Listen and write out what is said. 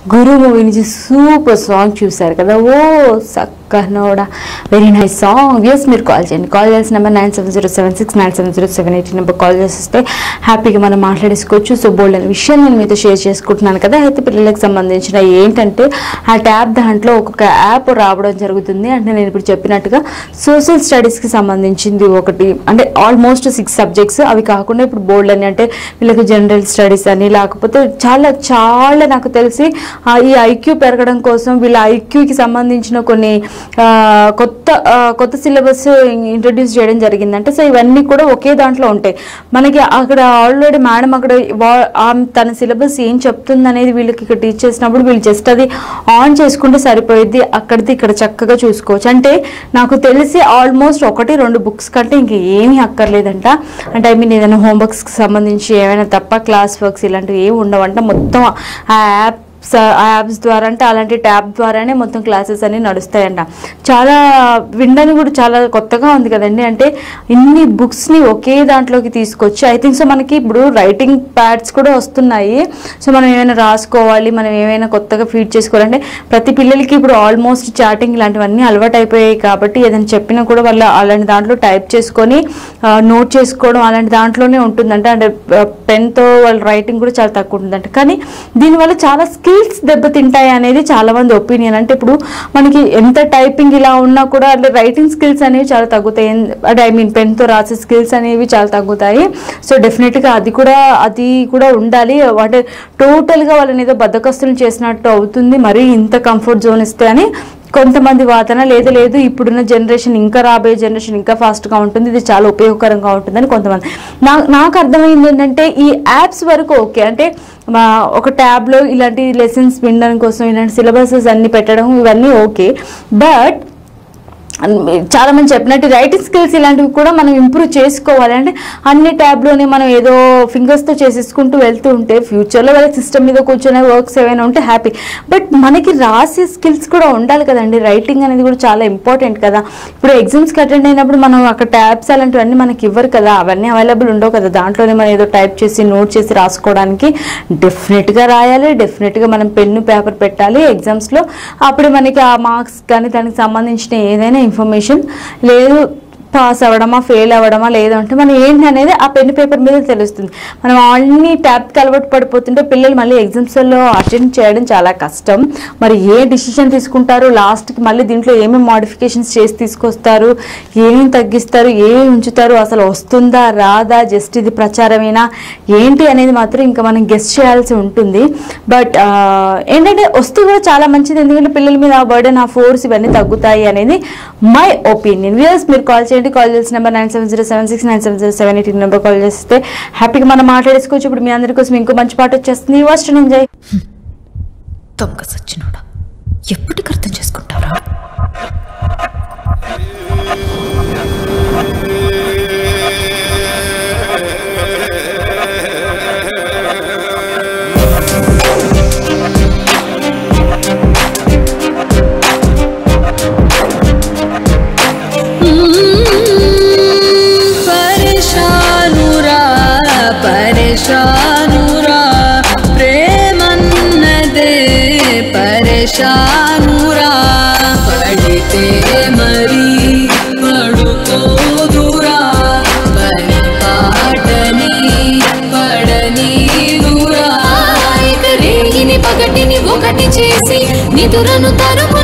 గురు movie నుంచి super song చూశారు కదా ఓ సక్కనోడా వెరీ నైస్ సాంగ్ ఎస్ మీరు కాల్ చేయండి కాల్ చేసిన number nine seven zero seven six nine seven zero seven eight number call చేస్తే హ్యాపీగా మనం మాట్లాడేసుకోవచ్చు సో బోల్డ్ అనే విషయం నేను మీతో షేర్ చేసుకుంటున్నాను కదా అయితే పిల్లలకు సంబంధించిన ఏంటంటే ఆ ట్యాబ్ దాంట్లో ఒక్కొక్క యాప్ రావడం జరుగుతుంది అంటే నేను ఇప్పుడు చెప్పినట్టుగా సోషల్ స్టడీస్కి సంబంధించింది ఒకటి అంటే ఆల్మోస్ట్ సిక్స్ సబ్జెక్ట్స్ అవి కాకుండా ఇప్పుడు బోర్డు అని అంటే వీళ్ళకి జనరల్ స్టడీస్ అని లేకపోతే చాలా చాలా నాకు తెలిసి ఆ, ఈ ఐక్యూ పెరగడం కోసం వీళ్ళ ఐక్యూకి సంబంధించిన కొన్ని ఆ, కొత్త ఆ, కొత్త సిలబస్ ఇంట్రడ్యూస్ చేయడం జరిగింది అంటే సో ఇవన్నీ కూడా ఒకే దాంట్లో ఉంటాయి మనకి అక్కడ ఆల్రెడీ మేడం అక్కడ వా- ఆమె తన సిలబస్ ఏం చెప్తుంది అనేది వీళ్ళకి ఇక్కడ టీచ్ చేసినప్పుడు వీళ్ళు జస్ట్ అది ఆన్ చేసుకుంటే సరిపోయిద్ది అక్కడిది ఇక్కడ చక్కగా చూసుకోవచ్చు అంటే నాకు తెలిసి ఆల్మోస్ట్ ఒకటి రెండు బుక్స్ కంటే ఇంక ఏమీ అక్కర్లేదంట అంటే ఐ మీన్ ఏదైనా హోంవర్క్స్కి సంబంధించి ఏమైనా తప్ప క్లాస్ వర్క్స్ ఇలాంటివి ఏమి ఉండవంట మొత్తం ఆ యాప్ ఆ యాప్స్ ద్వారా అంటే అలాంటి ట్యాబ్ ద్వారానే మొత్తం క్లాసెస్ అన్ని నడుస్తాయంట చాలా వినడానికి కూడా చాలా కొత్తగా ఉంది కదండి అంటే ఇన్ని బుక్స్ని ఒకే దాంట్లోకి తీసుకొచ్చి ఐ థింక్ సో మనకి ఇప్పుడు రైటింగ్ ప్యాడ్స్ కూడా వస్తున్నాయి సో మనం ఏమైనా రాసుకోవాలి మనం ఏమైనా కొత్తగా ఫీడ్ చేసుకోవాలంటే ప్రతి పిల్లలకి ఇప్పుడు ఆల్మోస్ట్ చాటింగ్ ఇలాంటివన్నీ అలవాటు అయిపోయాయి కాబట్టి ఏదైనా చెప్పినా కూడా వాళ్ళు అలాంటి దాంట్లో టైప్ చేసుకొని నోట్ చేసుకోవడం అలాంటి దాంట్లోనే ఉంటుందంట అంటే పెన్తో వాళ్ళ రైటింగ్ కూడా చాలా తక్కువ ఉంటుందంట కానీ దీనివల్ల చాలా స్కిల్స్ దెబ్బతింటాయి అనేది చాలా మంది ఒపీనియన్ అంటే ఇప్పుడు మనకి ఎంత టైపింగ్ ఇలా ఉన్నా కూడా అంటే రైటింగ్ స్కిల్స్ అనేవి చాలా తగ్గుతాయి ఎన్- అంటే ఐ మీన్ పెన్తో రాసే స్కిల్స్ అనేవి చాలా తగ్గుతాయి సో డెఫినెట్గా అది కూడా అది కూడా ఉండాలి అంటే టోటల్గా వాళ్ళని ఏదో బద్దకస్తులు చేసినట్టు అవుతుంది మరీ ఇంత కంఫర్ట్ జోన్ ఇస్తే అని కొంతమంది వాదన లేదు లేదు ఇప్పుడున్న జనరేషన్ ఇంకా రాబోయే జనరేషన్ ఇంకా ఫాస్ట్గా ఉంటుంది ఇది చాలా ఉపయోగకరంగా ఉంటుందని కొంతమంది నా నాకు అర్థమైంది ఏంటంటే ఈ యాప్స్ వరకు ఓకే అంటే మా ఒక ట్యాబ్లో ఇలాంటి లెసన్స్ వినడం కోసం ఇలాంటి సిలబసెస్ అన్ని పెట్టడం ఇవన్నీ ఓకే బట్ చాలా మంది చెప్పినట్టు రైటింగ్ స్కిల్స్ ఇలాంటివి కూడా మనం ఇంప్రూవ్ చేసుకోవాలి అంటే అన్ని ట్యాబ్లోనే మనం ఏదో ఫింగర్స్తో చేసేసుకుంటూ వెళ్తూ ఉంటే ఫ్యూచర్లో వాళ్ళ సిస్టమ్ మీద కూర్చొని వర్క్స్ ఏమైనా ఉంటే హ్యాపీ బట్ మనకి రాసే స్కిల్స్ కూడా ఉండాలి కదండి రైటింగ్ అనేది కూడా చాలా ఇంపార్టెంట్ కదా ఇప్పుడు ఎగ్జామ్స్కి అటెండ్ అయినప్పుడు మనం అక్కడ ట్యాబ్స్ అలాంటివన్నీ మనకి ఇవ్వరు కదా అవన్నీ అవైలబుల్ ఉండవు కదా దాంట్లోనే మనం ఏదో టైప్ చేసి నోట్ చేసి రాసుకోవడానికి డెఫినెట్గా రాయాలి డెఫినెట్గా మనం పెన్ను పేపర్ పెట్టాలి ఎగ్జామ్స్లో అప్పుడు మనకి ఆ మార్క్స్ కానీ దానికి సంబంధించిన ఏదైనా ఇన్ఫర్మేషన్ లేదు పాస్ అవ్వడమా ఫెయిల్ అవ్వడమా లేదంటే మనం ఏంటి అనేది ఆ పెన్ పేపర్ మీద తెలుస్తుంది మనం అన్ని ట్యాబ్కి అలవాటు పడిపోతుంటే పిల్లలు మళ్ళీ ఎగ్జామ్స్లో అటెండ్ చేయడం చాలా కష్టం మరి ఏ డిసిషన్ తీసుకుంటారు లాస్ట్కి మళ్ళీ దీంట్లో ఏమేమి మాడిఫికేషన్స్ చేసి తీసుకొస్తారు ఏమేమి తగ్గిస్తారు ఏమేమి ఉంచుతారు అసలు వస్తుందా రాదా జస్ట్ ఇది ప్రచారమేనా ఏంటి అనేది మాత్రం ఇంకా మనం గెస్ట్ చేయాల్సి ఉంటుంది బట్ ఏంటంటే వస్తే కూడా చాలా మంచిది ఎందుకంటే పిల్లల మీద ఆ బర్డెన్ ఆ ఫోర్స్ ఇవన్నీ తగ్గుతాయి అనేది మై ఒపీనియన్ వ్యూస్ మీరు కాల్ చేయండి కాల్ చేసిన number nine seven zero seven six nine seven zero seven eight number call చేస్తే హ్యాపీగా మనం మాట్లాడేసుకోవచ్చు ఇప్పుడు మీ అందరి కోసం ఇంకో మంచి పాట వచ్చేస్తుంది వాస్ట్ ఎంజాయ్ దొంగ సచ్చినోడా ఎప్పటికి అర్థం చేసుకుంటారా పరేషానురా పరేషానురా ప్రేమన్నదే పరేషానురా పడితే మరి పడుకోదురా పని పాటని పడనీదురా ఇక రేగిని పగటిని ఒకటి చేసి నిదురను తరుము